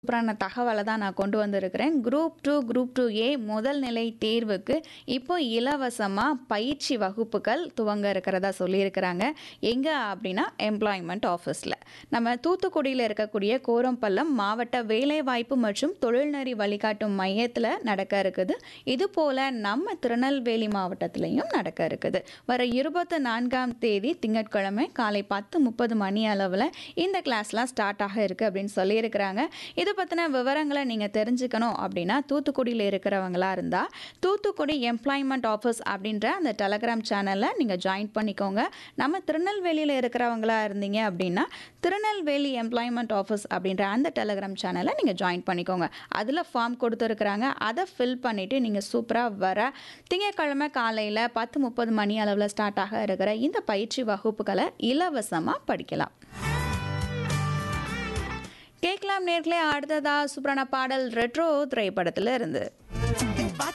சூப்பரான தகவலை தான் நான் கொண்டு வந்திருக்கிறேன் group two group two A முதல் நிலை தேர்வுக்கு இப்போ இலவசமாக பயிற்சி வகுப்புகள் துவங்க இருக்கிறதா சொல்லியிருக்கிறாங்க எங்கே அப்படின்னா எம்ப்ளாய்மெண்ட் ஆஃபீஸில் நம்ம தூத்துக்குடியில் இருக்கக்கூடிய கோரம்பள்ளம் மாவட்ட வேலைவாய்ப்பு மற்றும் தொழில்நெறி வழிகாட்டும் மையத்தில் நடக்க இருக்குது இது போல் நம்ம திருநெல்வேலி மாவட்டத்திலையும் நடக்க இருக்குது வர இருபத்தி நான்காம் தேதி திங்கட்கிழமை காலை பத்து முப்பது மணி அளவில் இந்த கிளாஸ்லாம் ஸ்டார்ட் ஆக இருக்குது அப்படின்னு சொல்லியிருக்கிறாங்க இது பற்றின விவரங்களை நீங்கள் தெரிஞ்சுக்கணும் அப்படின்னா தூத்துக்குடியில் இருக்கிறவங்களா இருந்தால் தூத்துக்குடி எம்ப்ளாய்மெண்ட் ஆஃபீஸ் அப்படின்ற அந்த டெலகிராம் சேனலில் நீங்கள் ஜாயின் பண்ணிக்கோங்க நம்ம திருநெல்வேலியில் இருக்கிறவங்களா இருந்தீங்க அப்படின்னா திருநெல்வேலி எம்ப்ளாய்மெண்ட் ஆஃபீஸ் அப்படின்ற அந்த டெலகிராம் சேனலை நீங்கள் ஜாயின் பண்ணிக்கோங்க அதில் ஃபார்ம் கொடுத்துருக்குறாங்க அதை ஃபில் பண்ணிவிட்டு நீங்கள் சூப்பராக வர திங்கட்கிழமை காலையில் பத்து முப்பது மணி அளவில் ஸ்டார்ட் ஆக இருக்கிற இந்த பயிற்சி வகுப்புகளை இலவசமாக படிக்கலாம் கேட்கலாம் நேர்களே அடுத்ததா சூப்பரான பாடல் ரெட்ரோ திரைப்படத்தில் இருந்து